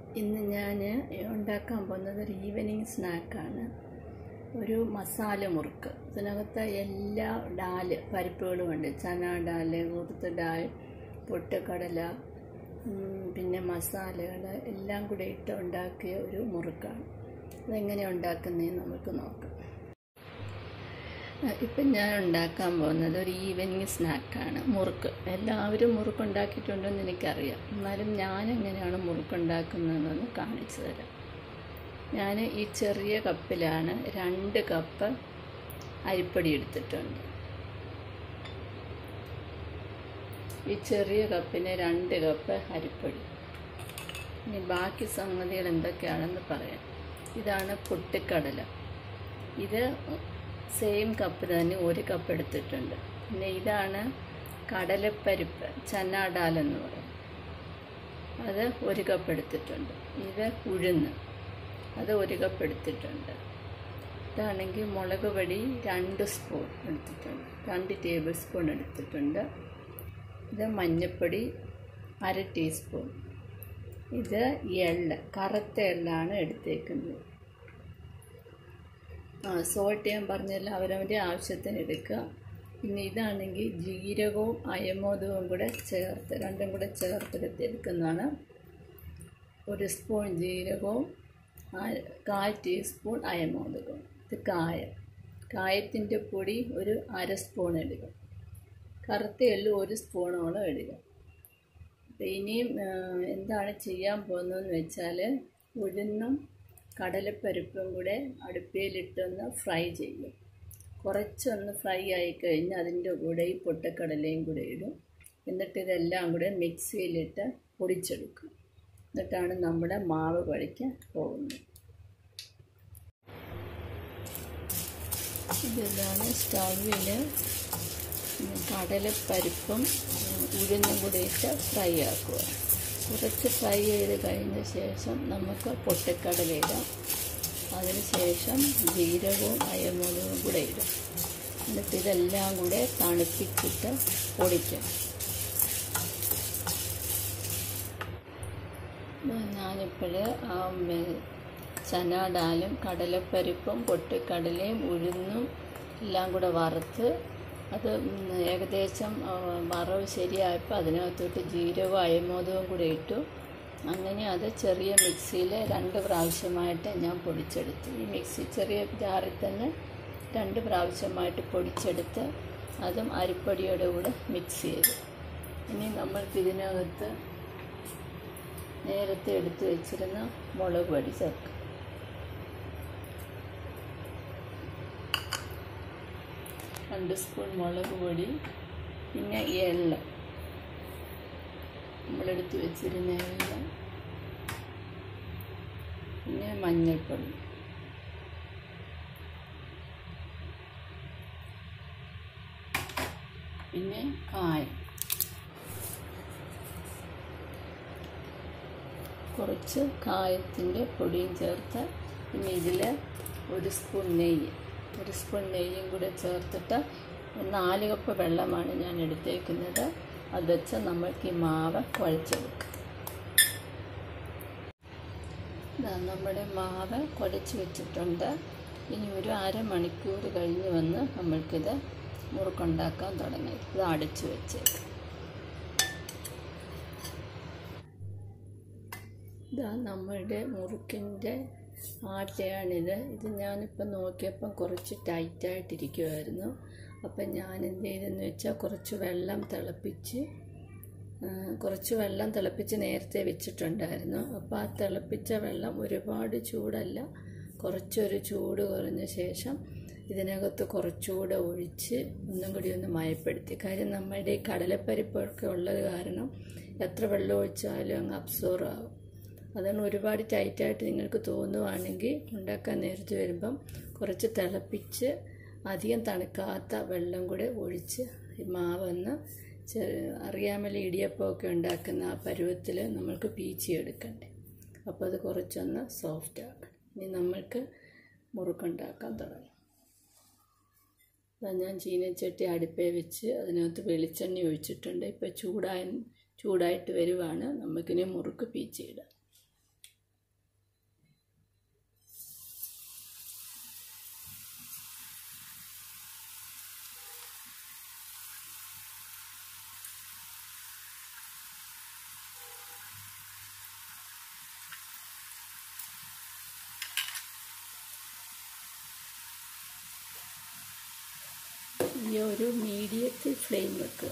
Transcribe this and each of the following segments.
ഇന്ന് ഞാൻ ഉണ്ടാക്കാൻ പോകുന്നത് ഒരു ഈവനിങ് സ്നാക്കാണ് ഒരു മസാല മുറുക്ക് ഇതിനകത്ത് എല്ലാ ഡാല് പരിപ്പുകളും ഉണ്ട് ചന ഡാല് ഉറുത്ത് ഡാൽ പൊട്ടുകടല ഉം, പിന്നെ മസാലകൾ എല്ലാം കൂടെ ഇട്ട് ഉണ്ടാക്കിയ ഒരു മുറുക്കാണ് അതെങ്ങനെയാണ് ഉണ്ടാക്കുന്നതെന്ന് നമുക്ക് നോക്കാം ഇപ്പം ഞാൻ ഉണ്ടാക്കാൻ പോകുന്നത് ഒരു ഈവനിങ് സ്നാക്കാണ് മുറുക്ക് എല്ലാവരും മുറുക്ക് ഉണ്ടാക്കിയിട്ടുണ്ടെന്ന് എനിക്കറിയാം എന്നാലും ഞാൻ എങ്ങനെയാണ് മുറുക്ക് ഉണ്ടാക്കുന്നതെന്ന് കാണിച്ചു തരാം ഞാൻ ഈ ചെറിയ കപ്പിലാണ് രണ്ട് കപ്പ് അരിപ്പൊടി എടുത്തിട്ടുണ്ട് ഈ ചെറിയ കപ്പിന് രണ്ട് കപ്പ് അരിപ്പൊടി ഇനി ബാക്കി സംഗതികൾ എന്തൊക്കെയാണെന്ന് പറയാം ഇതാണ് പൊട്ടിക്കടല ഇത് സെയിം കപ്പ് തന്നെ ഒരു കപ്പ് എടുത്തിട്ടുണ്ട് പിന്നെ ഇതാണ് കടലപ്പരിപ്പ് ചന്നാഡാൽ എന്ന് പറയും അത് ഒരു കപ്പ് എടുത്തിട്ടുണ്ട് ഇത് ഉഴുന്ന് അത് ഒരു കപ്പ് എടുത്തിട്ടുണ്ട് ഇതാണെങ്കിൽ മുളക് പൊടി രണ്ട് സ്പൂൺ എടുത്തിട്ടുണ്ട് രണ്ട് ടേബിൾ സ്പൂൺ എടുത്തിട്ടുണ്ട് ഇത് മഞ്ഞൾപ്പൊടി അര ടീസ്പൂൺ ഇത് എള്ള് കറുത്ത എള്ളാണ് എടുത്തേക്കുന്നത് ആ സോൾട്ട് ഞാൻ പറഞ്ഞല്ലോ അവരവൻ്റെ ആവശ്യത്തിന് എടുക്കുക പിന്നെ ഇതാണെങ്കിൽ ജീരകവും അയമോദവും കൂടെ ചേർത്ത് രണ്ടും കൂടെ ചേർത്തെടുത്ത് എടുക്കുന്നതാണ് ഒരു സ്പൂൺ ജീരകവും ആ- കാൽ ടീസ്പൂൺ അയമോദകവും ഇത് കായം കായത്തിൻ്റെ പൊടി ഒരു അര സ്പൂൺ എടുക്കും കറുത്ത എള്ളു ഒരു സ്പൂണോളം ഇടുക അപ്പം ഇനിയും ആ, എന്താണ് ചെയ്യാൻ പോകുന്നതെന്ന് വെച്ചാൽ ഉഴുന്നും കടലപ്പരിപ്പും കൂടെ അടുപ്പയിലിട്ടൊന്ന് ഫ്രൈ ചെയ്യും കുറച്ചൊന്ന് ഫ്രൈ ആയി കഴിഞ്ഞ് അതിൻ്റെ കൂടെ ഈ പൊട്ടക്കടലയും കൂടെ ഇടും എന്നിട്ട് ഇതെല്ലാം കൂടെ മിക്സിയിലിട്ട് പൊടിച്ചെടുക്കും എന്നിട്ടാണ് നമ്മുടെ മാവ് കുഴയ്ക്കാൻ പോകുന്നത് ഇതാണ് സ്റ്റവിൽ കടലപ്പരിപ്പും ഉം, ഉഴുന്നും കൂടി ഇട്ട് ഫ്രൈ ആക്കുക കുറച്ച് ഫ്രൈ ചെയ്ത് കഴിഞ്ഞ ശേഷം നമുക്ക് പൊട്ടിക്കടല ഇടാം അതിന് ശേഷം ജീരകവും അയമുളകും കൂടെ ഇടും എന്നിട്ട് ഇതെല്ലാം കൂടെ തണുപ്പിച്ചിട്ട് പൊടിക്കാം ഞാനിപ്പോൾ ആ മെ- ചനാഡാലും കടലപ്പരിപ്പും പൊട്ടിക്കടലയും ഉഴുന്നും എല്ലാം കൂടെ വറുത്ത് അത് ഉം ഏകദേശം ആ, വറവ് ശരിയായപ്പോൾ അതിനകത്തോട്ട് ജീരകവും അയമോദവും കൂടെ ഇട്ടു അങ്ങനെ അത് ചെറിയ മിക്സിയിൽ രണ്ട് പ്രാവശ്യമായിട്ട് ഞാൻ പൊടിച്ചെടുത്തു ഈ മിക്സി ചെറിയ ജാറിൽ തന്നെ രണ്ട് പ്രാവശ്യമായിട്ട് പൊടിച്ചെടുത്ത് അതും അരിപ്പൊടിയോടെ കൂടെ മിക്സ് ചെയ്തു ഇനി നമ്മൾക്ക് ഇതിനകത്ത് നേരത്തെ എടുത്തു വെച്ചിരുന്ന മുളക് പൊടി ചേർക്കാം രണ്ട് സ്പൂൺ മുളക് പൊടി പിന്നെ എള്ള നമ്മളെടുത്ത് വെച്ചിരുന്ന എള്ള പിന്നെ മഞ്ഞൾപ്പൊടി പിന്നെ കായം കുറച്ച് കായത്തിൻ്റെ പൊടിയും ചേർത്ത് പിന്നെ ഇതിൽ ഒരു സ്പൂൺ നെയ്യ് ഒരു സ്പൂൺ നെയ്യും കൂടെ ചേർത്തിട്ട് നാല് കപ്പ് വെള്ളമാണ് ഞാൻ എടുത്തേക്കുന്നത് അത് വെച്ച് നമ്മൾക്ക് ഈ മാവ് കുഴച്ചെടുക്കാം ദാ നമ്മുടെ മാവ് കുഴച്ച് വെച്ചിട്ടുണ്ട് ഇനി ഒരു അരമണിക്കൂർ കഴിഞ്ഞ് വന്ന് നമ്മൾക്കിത് മുറുക്കുണ്ടാക്കാൻ തുടങ്ങി ഇത് അടച്ചു വെച്ചേക്കാം ഇതാ നമ്മളുടെ മുറുക്കിൻ്റെ ആട്ടയാണിത് ഇത് ഞാനിപ്പോൾ നോക്കിയപ്പം കുറച്ച് ടൈറ്റായിട്ടിരിക്കുമായിരുന്നു അപ്പം ഞാൻ എന്ത് ചെയ്തെന്ന് വെച്ചാൽ കുറച്ച് വെള്ളം തിളപ്പിച്ച് ആ, കുറച്ച് വെള്ളം തിളപ്പിച്ച് നേരത്തെ വെച്ചിട്ടുണ്ടായിരുന്നു അപ്പോൾ ആ തിളപ്പിച്ച വെള്ളം ഒരുപാട് ചൂടല്ല കുറച്ചൊരു ചൂട് കുറഞ്ഞ ശേഷം ഇതിനകത്ത് കുറച്ചുകൂടെ ഒഴിച്ച് ഒന്നും കൂടി ഒന്ന് മയപ്പെടുത്തി കാര്യം നമ്മുടെ ഈ കടലപ്പരിപ്പൊക്കെ ഉള്ളത് കാരണം എത്ര വെള്ളം ഒഴിച്ചാലും അങ്ങ് അബ്സോർവ് ആകും അതാണ് ഒരുപാട് ടൈറ്റായിട്ട് നിങ്ങൾക്ക് തോന്നുവാണെങ്കിൽ ഉണ്ടാക്കാൻ നേരത്ത് വരുമ്പം കുറച്ച് തിളപ്പിച്ച് അധികം തണുക്കാത്ത വെള്ളം കൂടെ ഒഴിച്ച് ഈ മാവൊന്ന് അറിയാമല്ലോ ഇടിയപ്പമൊക്കെ ഉണ്ടാക്കുന്ന ആ പരുവത്തിൽ നമ്മൾക്ക് പീച്ചി എടുക്കണ്ടേ അപ്പോൾ അത് കുറച്ചൊന്ന് സോഫ്റ്റ് ആക്കണം ഇനി നമ്മൾക്ക് മുറുക്കുണ്ടാക്കാൻ തുടങ്ങാം ഞാൻ ചീനച്ചട്ടി അടുപ്പേ വെച്ച് അതിനകത്ത് വെളിച്ചെണ്ണ ഒഴിച്ചിട്ടുണ്ട് ഇപ്പോൾ ചൂടായ ചൂടായിട്ട് വരുവാണ് നമുക്കിനി മുറുക്ക് പീച്ചിയിടാം ഈ ഒരു മീഡിയത്തിൽ ഫ്ലെയിം വെക്കുക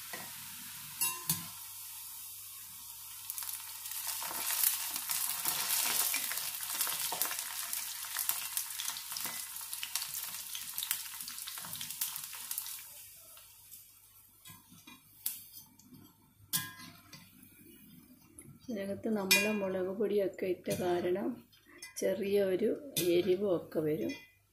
ഇതിനകത്ത് നമ്മൾ മുളക് പൊടിയൊക്കെ ഇട്ട കാരണം ചെറിയ ഒരു എരിവും ഒക്കെ വരും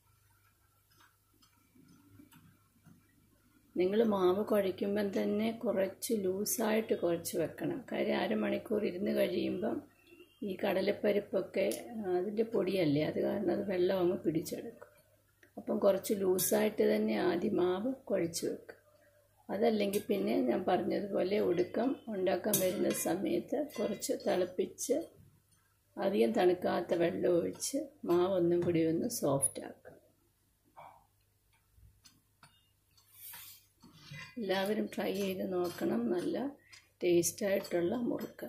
നിങ്ങൾ മാവ് കുഴയ്ക്കുമ്പം തന്നെ കുറച്ച് ലൂസായിട്ട് കുഴച്ച് വെക്കണം കാര്യം അരമണിക്കൂർ ഇരുന്ന് കഴിയുമ്പം ഈ കടലപ്പരിപ്പൊക്കെ അതിൻ്റെ പൊടിയല്ലേ അത് കാരണം അത് വെള്ളം അങ്ങ് പിടിച്ചെടുക്കും അപ്പം കുറച്ച് ലൂസായിട്ട് തന്നെ ആദ്യം മാവ് കുഴച്ച് വെക്കുക അതല്ലെങ്കിൽ പിന്നെ ഞാൻ പറഞ്ഞതുപോലെ ഒടുക്കം ഉണ്ടാക്കാൻ വരുന്ന സമയത്ത് കുറച്ച് തിളപ്പിച്ച് അധികം തണുക്കാത്ത വെള്ളം ഒഴിച്ച് മാവ് ഒന്നും കൂടി ഒന്ന് സോഫ്റ്റ് ആക്കുക എല്ലാവരും ട്രൈ ചെയ്ത് നോക്കണം നല്ല ടേസ്റ്റായിട്ടുള്ള മുറുക്ക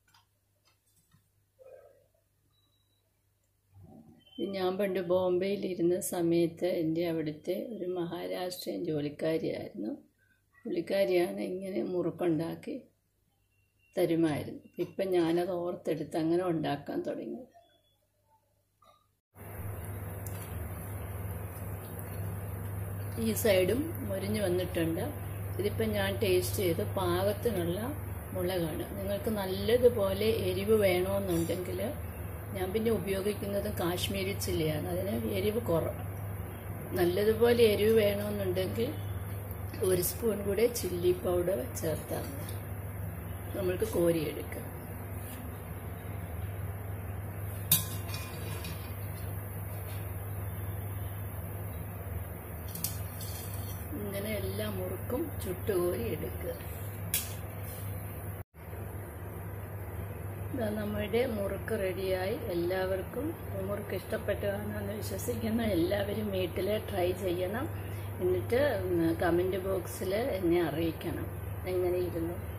ഞാൻ പണ്ട് ബോംബെയിൽ ഇരുന്ന സമയത്ത് എൻ്റെ അവിടുത്തെ ഒരു മഹാരാഷ്ട്രീയൻ ജോലിക്കാരിയായിരുന്നു പുള്ളിക്കാരിയാണ് ഇങ്ങനെ മുറുക്കുണ്ടാക്കി തരുമായിരുന്നു ഇപ്പം ഞാനത് ഓർത്തെടുത്ത് അങ്ങനെ ഉണ്ടാക്കാൻ തുടങ്ങി ഈ സൈഡും മുരിഞ്ഞു വന്നിട്ടുണ്ട് ഇതിപ്പം ഞാൻ ടേസ്റ്റ് ചെയ്ത് പാകത്തിനുള്ള മുളകാണ് നിങ്ങൾക്ക് നല്ലതുപോലെ എരിവ് വേണമെന്നുണ്ടെങ്കിൽ ഞാൻ പിന്നെ ഉപയോഗിക്കുന്നത് കാശ്മീരി ചില്ലിയാണ് അതിന് എരിവ് കുറവ് നല്ലതുപോലെ എരിവ് വേണമെന്നുണ്ടെങ്കിൽ ഒരു സ്പൂൺ കൂടെ ചില്ലി പൗഡർ ചേർത്താൽ മതി നമ്മൾക്ക് കോരിയെടുക്കാം ഇങ്ങനെ എല്ലാ മുറുക്കും ചുട്ടുകോരി എടുക്കുക ഇതാ നമ്മുടെ മുറുക്ക് റെഡിയായി എല്ലാവർക്കും മുറുക്ക് ഇഷ്ടപ്പെട്ടതാണെന്ന് വിശ്വസിക്കുന്ന എല്ലാവരും വീട്ടിൽ ട്രൈ ചെയ്യണം എന്നിട്ട് കമൻറ്റ് ബോക്സിൽ എന്നെ അറിയിക്കണം എങ്ങനെ ഇരുന്നു